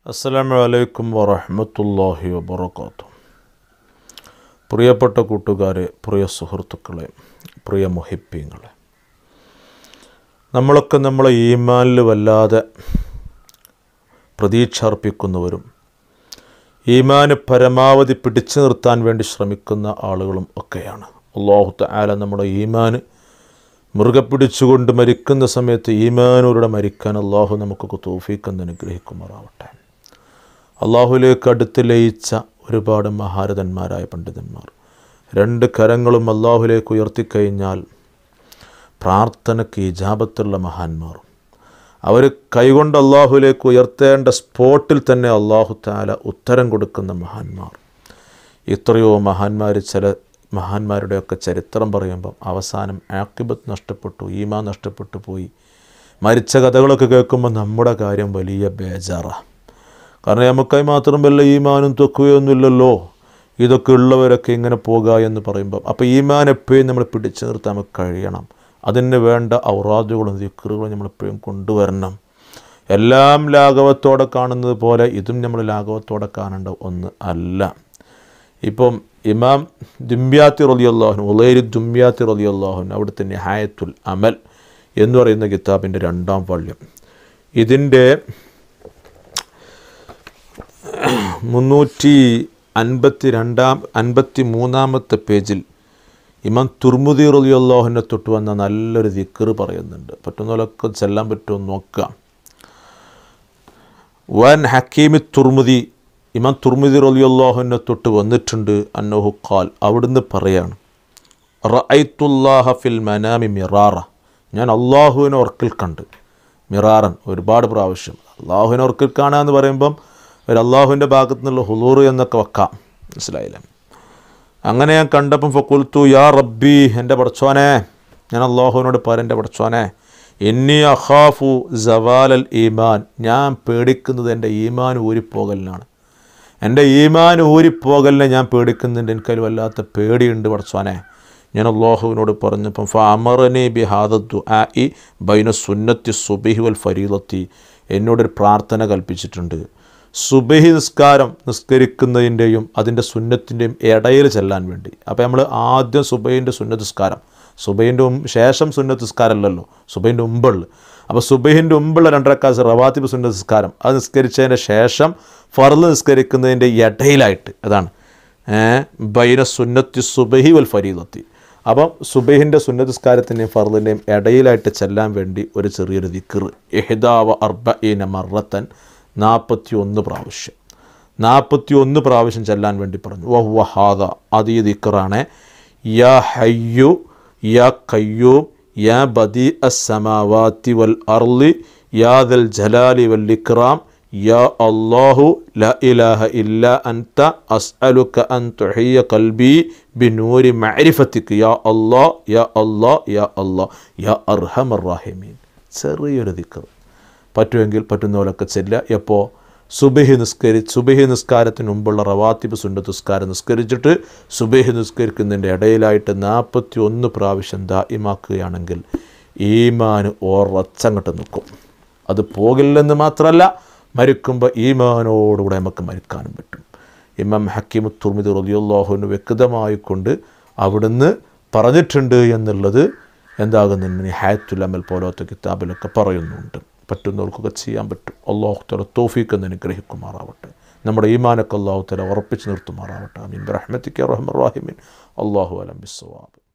അസ്സലാമു അലൈക്കും വറഹ്മത്തുള്ളാഹി വബറകാതുഹു പ്രിയപ്പെട്ട കൂട്ടുകാരെ പ്രിയ സുഹൃത്തുക്കളെ പ്രിയ മുഹിബ്ബീങ്ങളെ നമ്മളൊക്കെ നമ്മളെ ഈമാനിൽ വല്ലാതെ പ്രതീക്ഷ അർപ്പിക്കുന്നവരും ഈമാന് പരമാവധി പിടിച്ചു നിർത്താൻ വേണ്ടി ശ്രമിക്കുന്ന ആളുകളും ഒക്കെയാണ് അള്ളാഹു തആല നമ്മുടെ ഈമാന് മുറുകെ പിടിച്ചുകൊണ്ട് മരിക്കുന്ന സമയത്ത് ഈമാനോരുടെ മരിക്കാൻ അള്ളാഹു നമുക്കൊക്കെ തോഫീക്കെന്ന് അനുഗ്രഹിക്കുമാറാവട്ടെ അള്ളാഹുലേക്ക് അടുത്ത് ലയിച്ച ഒരുപാട് മഹാരഥന്മാരായ പണ്ഡിതന്മാർ രണ്ട് കരങ്ങളും അള്ളാഹുലേക്ക് ഉയർത്തിക്കഴിഞ്ഞാൽ പ്രാർത്ഥനയ്ക്ക് ഇജാബത്തുള്ള മഹാന്മാർ അവർ കൈകൊണ്ട് അള്ളാഹുലേക്ക് ഉയർത്തേണ്ട സ്പോട്ടിൽ തന്നെ അള്ളാഹു താല ഉത്തരം കൊടുക്കുന്ന മഹാന്മാർ ഇത്രയോ മഹാന്മാർ ചില മഹാന്മാരുടെയൊക്കെ ചരിത്രം പറയുമ്പം അവസാനം ആക്കിബത്ത് നഷ്ടപ്പെട്ടു ഈമാ നഷ്ടപ്പെട്ടു പോയി മരിച്ച കഥകളൊക്കെ കേൾക്കുമ്പോൾ നമ്മുടെ കാര്യം വലിയ ബേജാറാണ് കാരണം നമുക്കായി മാത്രം വല്ല ഈമാനും തൊക്കുകയൊന്നുമില്ലല്ലോ ഇതൊക്കെ ഉള്ളവരൊക്കെ ഇങ്ങനെ പോകുക എന്ന് പറയുമ്പോൾ അപ്പോൾ ഈമാൻ എപ്പോഴും നമ്മൾ പിടിച്ചു നിർത്താൻ നമുക്ക് കഴിയണം അതിന് വേണ്ട ഔറാദുകളും ദിക്കറുകളും നമ്മളെപ്പോഴും കൊണ്ടുവരണം എല്ലാം ലാഘവത്തോടെ കാണുന്നത് പോലെ ഇതും നമ്മൾ ലാഘവത്തോടെ കാണേണ്ട ഒന്ന് അല്ല ഇപ്പം ഇമാം ദുംബ്യാത്തി റലിയല്ലാഹുൻ ഉളേരി ദുംബ്യാത്തി റലിയല്ലാഹുൻ അവിടുത്തെ നിഹായത്തുൽ അമൽ എന്ന് പറയുന്ന കിതാബിൻ്റെ രണ്ടാം വള്യം ഇതിൻ്റെ മുന്നൂറ്റി അൻപത്തി രണ്ടാം അൻപത്തി മൂന്നാമത്തെ പേജിൽ ഇമാം തുർമുദി റലിയല്ലാഹുവിനെ തൊട്ട് വന്ന നല്ലൊരു ദിക്കറ് പറയുന്നുണ്ട് പറ്റുന്നതിലൊക്കെ ചെല്ലാൻ പറ്റുമോ നോക്കാം വൻ ഹക്കീമി തുർമുദി ഇമാം തുർമുദി റലിയല്ലാഹുവിനെ തൊട്ട് വന്നിട്ടുണ്ട് അന്നഹു ഖാൽ അവിടുന്ന് പറയാണ് റഅയ്ത്തുല്ലാഹ ഫിൽ മനാമി മിറാറ ഞാൻ അള്ളാഹുവിനെ ഓർക്കിൽ കണ്ട് മിറാറൻ ഒരുപാട് പ്രാവശ്യം അള്ളാഹുവിനെ ഓർക്കിൽ കാണുക എന്ന് പറയുമ്പം ഒരു അള്ളാഹുവിൻ്റെ ഭാഗത്തു നിന്നുള്ള ഹുലൂർ എന്നൊക്കെ വെക്കാം മനസ്സിലായില്ലേ അങ്ങനെ ഞാൻ കണ്ടപ്പം ഫക്കുൽത്തു യാ റബ്ബി എൻ്റെ പടച്ചോനെ ഞാൻ അള്ളാഹുവിനോട് പറ എൻ്റെ പടച്ചോനെ എന്നി അഖാഫു ജവാലൽ ഈമാൻ ഞാൻ പേടിക്കുന്നത് എൻ്റെ ഈമാൻ ഊരിപ്പോകലിനാണ് എൻ്റെ ഈമാൻ ഊരിപ്പോകലിനെ ഞാൻ പേടിക്കുന്നുണ്ട് എനിക്കതിൽ വല്ലാത്ത പേടിയുണ്ട് പടച്ചോനെ ഞാൻ അള്ളാഹുവിനോട് പറഞ്ഞപ്പം ഫമറനി ബി ഹാദു ആ ഇ ബൈന സുന്നത്തി സുബിഹി വൽ ഫരീലത്തി എന്നോടൊരു പ്രാർത്ഥന കൽപ്പിച്ചിട്ടുണ്ട് സുബഹി നിസ്കാരം നിസ്കരിക്കുന്നതിൻ്റെയും അതിൻ്റെ സുന്നത്തിൻ്റെയും ഇടയിൽ ചെല്ലാൻ വേണ്ടി അപ്പോൾ നമ്മൾ ആദ്യം സുബൈൻ്റെ സുന്നത്ത് നിസ്കാരം സുബൈൻ്റെ ശേഷം സുന്നത്ത് നിസ്കാരമല്ലല്ലോ സുബൈൻ്റെ മുമ്പുള്ള അപ്പോൾ സുബൈൻ്റെ മുമ്പുള്ള രണ്ടരക്കാസ് റവാത്തിബ് സുന്നത്ത് നിസ്കാരം അത് നിസ്കരിച്ചതിൻ്റെ ശേഷം ഫർള് നിസ്കരിക്കുന്നതിൻ്റെ ഇടയിലായിട്ട് അതാണ് ബൈന സുന്നത്തി സുബഹി വൽ ഫരീദത്തി അപ്പം സുബൈഹിൻ്റെ സുന്നതസ്കാരത്തിൻ്റെയും ഫർദിൻ്റെയും ഇടയിലായിട്ട് ചെല്ലാൻ വേണ്ടി ഒരു ചെറിയൊരു ദിക്കർ എഹിദാവ അർബീന മറത്തൻ നാൽപ്പത്തി ഒന്ന് പ്രാവശ്യം നാൽപ്പത്തി ഒന്ന് പ്രാവശ്യം ചെല്ലാൻ വേണ്ടി പറഞ്ഞു വഹ് വഹാദ അത് ഈ ദിക്കറാണ് യാ ഹയ്യു യാ കയ്യൂം യാ ബദി അസമാവാത്തി വൽ അർലി യാ ദൽ ജലാലി വൽ ഇക്റാം യാ അള്ളാഹു ല ഇലാഹ ഇല്ല അൻത അസ്അലുക അൻ തുഹിയ കൽബി ബിനൂരി മഅരിഫത്തിക്ക് യാ അല്ലാ യാ അല്ലാ യാ അല്ലാ യാ അർഹമർ റാഹിമീൻ ചെറിയൊരു ദിക്കർ പറ്റുമെങ്കിൽ പറ്റുന്ന പോലൊക്കെ ചെല്ലുക എപ്പോൾ സുബഹി നിസ്കരി സുബഹി നിസ്കാരത്തിന് മുമ്പുള്ള റവാത്തിബ് സുന്നത്ത് നിസ്കാരം നിസ്കരിച്ചിട്ട് സുബഹി നിസ്കരിക്കുന്നതിൻ്റെ ഇടയിലായിട്ട് നാൽപ്പത്തി ഒന്ന് പ്രാവശ്യം ദായിമാക്കുകയാണെങ്കിൽ ഈമാന് ഉറച്ചങ്ങോട്ട് നിൽക്കും അത് പോകില്ലെന്ന് മാത്രമല്ല മരിക്കുമ്പോൾ ഈമാനോടുകൂടെ നമുക്ക് മരിക്കാനും പറ്റും ഇമാം ഹക്കീം തുർമിദ് റലിയുള്ളാഹുവിന് വ്യക്തമായിക്കൊണ്ട് അവിടുന്ന് പറഞ്ഞിട്ടുണ്ട് എന്നുള്ളത് എന്താകുന്നുണ്ട് ഹായത്തുൽ അമൽ പോലത്തെ കിതാബിലൊക്കെ പറയുന്നുണ്ട് പറ്റുന്നവർക്കൊക്കെ ചെയ്യാൻ പറ്റും അള്ളാഹു തല തോഫീക്ക് എന്ന് അനുഗ്രഹിക്കുമാറാവട്ടെ നമ്മുടെ ഈമാനൊക്കെ അള്ളാഹു തല ഉറപ്പിച്ച് നിർത്തുമാറാവട്ടെ അമീൻ റഹ്മത്തിക്ക് റഹ്മർ റാഹിമീൻ അള്ളാഹു അലം ബിസ്വാബ്